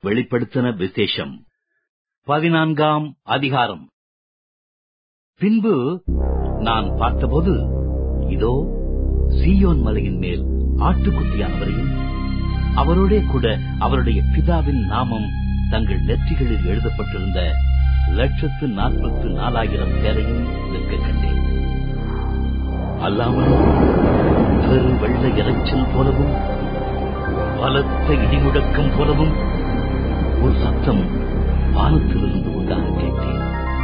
வெளிப்படுத்தின விசேஷம் பதினான்காம் அதிகாரம் பின்பு நான் பார்த்தபோது இதோ சீயோன் மலையின் மேல் ஆட்டுக்குட்டியானவரையும் அவரோடே கூட அவருடைய பிதாவின் நாமம் தங்கள் நெற்றிகளில் எழுதப்பட்டிருந்த லட்சத்து நாற்பத்து நாலாயிரம் பேரையும் நிற்க கண்டேன் அல்லாமல் பெரு வெள்ள இறைச்சல் போலவும் பலத்த இடிமுழக்கம் போலவும் ஒரு சத்தம் வானத்திலிருந்து உண்டாக கேட்டேன்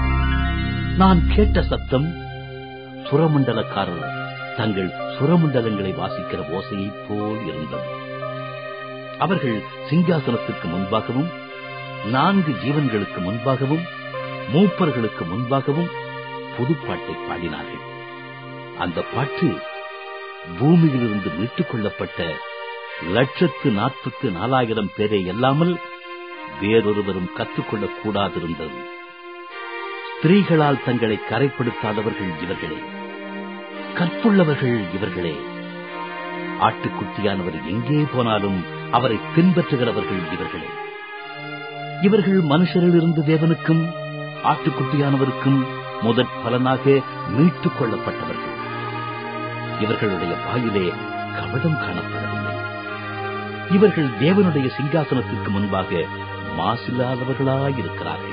நான் கேட்ட சத்தம் சுரமண்டலக்காரர் தங்கள் சுரமண்டலங்களை வாசிக்கிற ஓசையைப் போல் இருந்தது அவர்கள் சிங்காசனத்திற்கு முன்பாகவும் நான்கு ஜீவன்களுக்கு முன்பாகவும் மூப்பர்களுக்கு முன்பாகவும் புதுப்பாட்டை பாடினார்கள் அந்த பாட்டு பூமியிலிருந்து மீட்டுக் கொள்ளப்பட்ட லட்சத்து நாற்பத்து நாலாயிரம் பேரை அல்லாமல் வேறொருவரும் கற்றுக்கொள்ளக் கூடாதிருந்தது ஸ்திரீகளால் தங்களை கரைப்படுத்தாதவர்கள் இவர்களே கற்புள்ளவர்கள் இவர்களே ஆட்டுக்குட்டியானவர் எங்கே போனாலும் அவரை பின்பற்றுகிறவர்கள் இவர்களே இவர்கள் மனுஷரிலிருந்து தேவனுக்கும் ஆட்டுக்குட்டியானவருக்கும் முதற் பலனாக மீட்டுக் கொள்ளப்பட்டவர்கள் இவர்களுடைய வாயிலே கவடம் காணப்படவில்லை இவர்கள் தேவனுடைய சிங்காசனத்திற்கு முன்பாக மாசில்லாதவர்களாயிருக்கிறார்கள்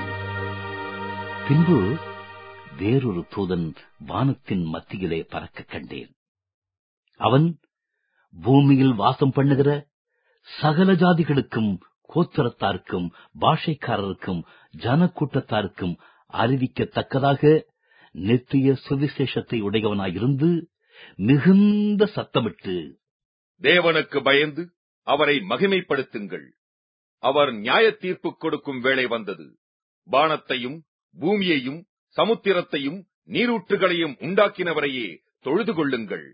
பின்பு வேறொரு தூதன் வானத்தின் மத்தியிலே பறக்க கண்டேன் அவன் பூமியில் வாசம் பண்ணுகிற சகல ஜாதிகளுக்கும் கோத்திரத்தாருக்கும் பாஷைக்காரருக்கும் ஜனக்கூட்டத்தாருக்கும் அறிவிக்கத்தக்கதாக நித்திய சுவிசேஷத்தை உடையவனாயிருந்து மிகுந்த சத்தமிட்டு தேவனுக்கு பயந்து அவரை மகிமைப்படுத்துங்கள் அவர் நியாய தீர்ப்பு கொடுக்கும் வேளை வந்தது வானத்தையும் பூமியையும் சமுத்திரத்தையும் நீரூற்றுகளையும் உண்டாக்கினவரையே தொழுது கொள்ளுங்கள்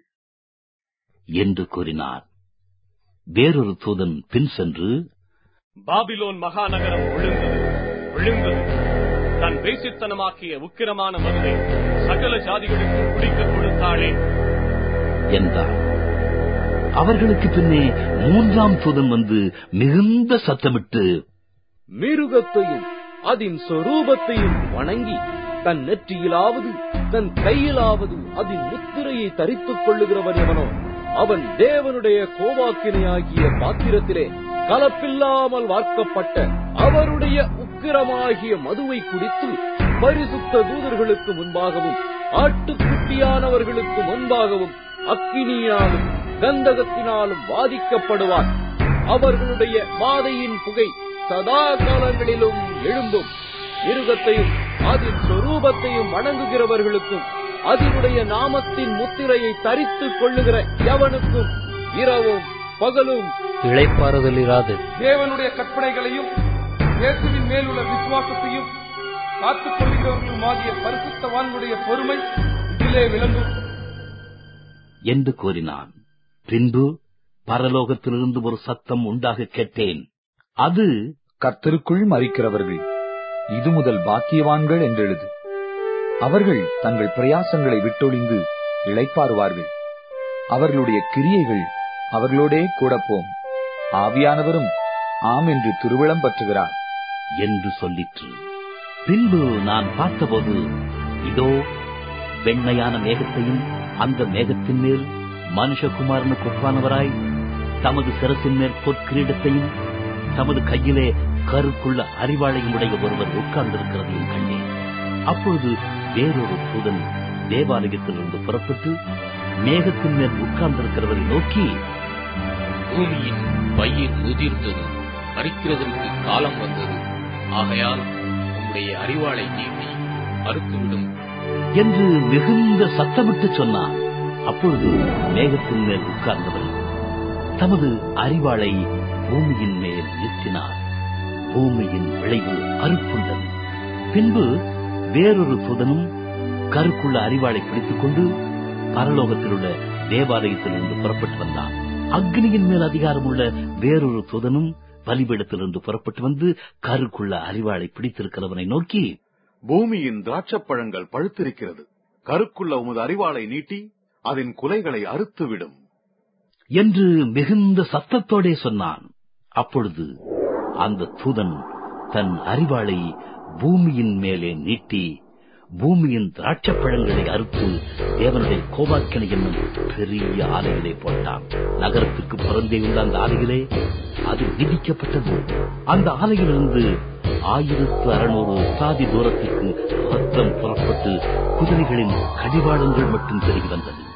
என்று கூறினார் வேறொரு தூதன் பின் சென்று பாபிலோன் மகாநகரம் விழுந்தது விழுந்தது தன் வேசித்தனமாக்கிய உக்கிரமான மதுவை சகல ஜாதிகளுக்கு குடிக்க கொடுத்தாளே என்றார் அவர்களுக்கு பின்னே மூன்றாம் தூதன் வந்து மிகுந்த சத்தமிட்டு மிருகத்தையும் அதன் சொரூபத்தையும் வணங்கி தன் நெற்றியிலாவது தன் கையிலாவது அதன் முத்திரையை தரித்துக் கொள்ளுகிறவன் எவனோ அவன் தேவனுடைய கோவாக்கினையாகிய பாத்திரத்திலே கலப்பில்லாமல் வார்க்கப்பட்ட அவருடைய உக்கிரமாகிய மதுவை குடித்து பரிசுத்த தூதர்களுக்கு முன்பாகவும் ஆட்டுக்குட்டியானவர்களுக்கு முன்பாகவும் அக்கினியாலும் கந்தகத்தினாலும் பாதிக்கப்படுவார் அவர்களுடைய வாதையின் புகை சதா காலங்களிலும் எழும்பும் மிருகத்தையும் அதன் சொரூபத்தையும் வணங்குகிறவர்களுக்கும் அதனுடைய நாமத்தின் முத்திரையை தரித்துக் கொள்ளுகிற எவனுக்கும் இரவும் பகலும் இளைப்பாறுதலிராது தேவனுடைய கற்பனைகளையும் இயேசுவின் மேலுள்ள விசுவாசத்தையும் காத்துக் கொள்கிறவர்களும் ஆகிய பரிசுத்தவான்களுடைய பொறுமை இதிலே விளங்கும் என்று கூறினான் பின்பு பரலோகத்திலிருந்து ஒரு சத்தம் உண்டாக கேட்டேன் அது கர்த்தருக்குள் மறிக்கிறவர்கள் இது முதல் பாக்கியவான்கள் என்றெழுது அவர்கள் தங்கள் பிரயாசங்களை விட்டொழிந்து இளைப்பாறுவார்கள் அவர்களுடைய கிரியைகள் அவர்களோடே கூடப்போம் ஆவியானவரும் ஆம் என்று திருவிழம் பற்றுகிறார் என்று சொல்லிற்று பின்பு நான் பார்த்தபோது இதோ வெண்மையான மேகத்தையும் அந்த மேகத்தின் மேல் மனுஷகுமாரனுக்கு ஒப்பானவராய் தமது சிரசின் மேல் பொற்கிரீடத்தையும் தமது கையிலே கருக்குள்ள அறிவாளையும் உடைய ஒருவர் உட்கார்ந்திருக்கிறதையும் கண்டேன் அப்பொழுது வேறொரு தூதன் தேவாலயத்திலிருந்து புறப்பட்டு மேகத்தின் மேல் உட்கார்ந்திருக்கிறவரை நோக்கி பூமியின் பயிர் முதிர்ந்தது அறுக்கிறதற்கு காலம் வந்தது ஆகையால் உம்முடைய அறிவாளை நீட்டி அறுத்துவிடும் என்று மிகுந்த சத்தமிட்டு சொன்னார் அப்பொழுது மேகத்தின் மேல் உட்கார்ந்தவர் தமது அறிவாளை பூமியின் மேல் ஏற்றினார் பூமியின் விளைவு அறுப்புண்டது பின்பு வேறொரு தூதனும் கருக்குள்ள அறிவாளை பிடித்துக் கொண்டு பரலோகத்தில் உள்ள தேவாலயத்திலிருந்து புறப்பட்டு வந்தான் அக்னியின் மேல் அதிகாரம் உள்ள வேறொரு தூதனும் பலிபீடத்திலிருந்து புறப்பட்டு வந்து கருக்குள்ள அறிவாளை பிடித்திருக்கிறவனை நோக்கி பூமியின் திராட்சப்பழங்கள் பழுத்திருக்கிறது கருக்குள்ள உமது அறிவாளை நீட்டி அதன் குலைகளை அறுத்துவிடும் என்று மிகுந்த சத்தத்தோடே சொன்னான் அப்பொழுது அந்த தூதன் தன் அறிவாளை பூமியின் மேலே நீட்டி பூமியின் திராட்சைப் பழங்களை அறுத்து தேவனுடைய கோபாக்கினை என்னும் பெரிய ஆலையிலே போட்டான் நகரத்திற்கு புறந்தே உள்ள அந்த ஆலையிலே அது விதிக்கப்பட்டது அந்த ஆலையிலிருந்து ஆயிரத்து அறுநூறு சாதி தூரத்துக்கு ரத்தம் புறப்பட்டு குதிரைகளின் கடிவாளங்கள் மட்டும் பெருகி வந்தது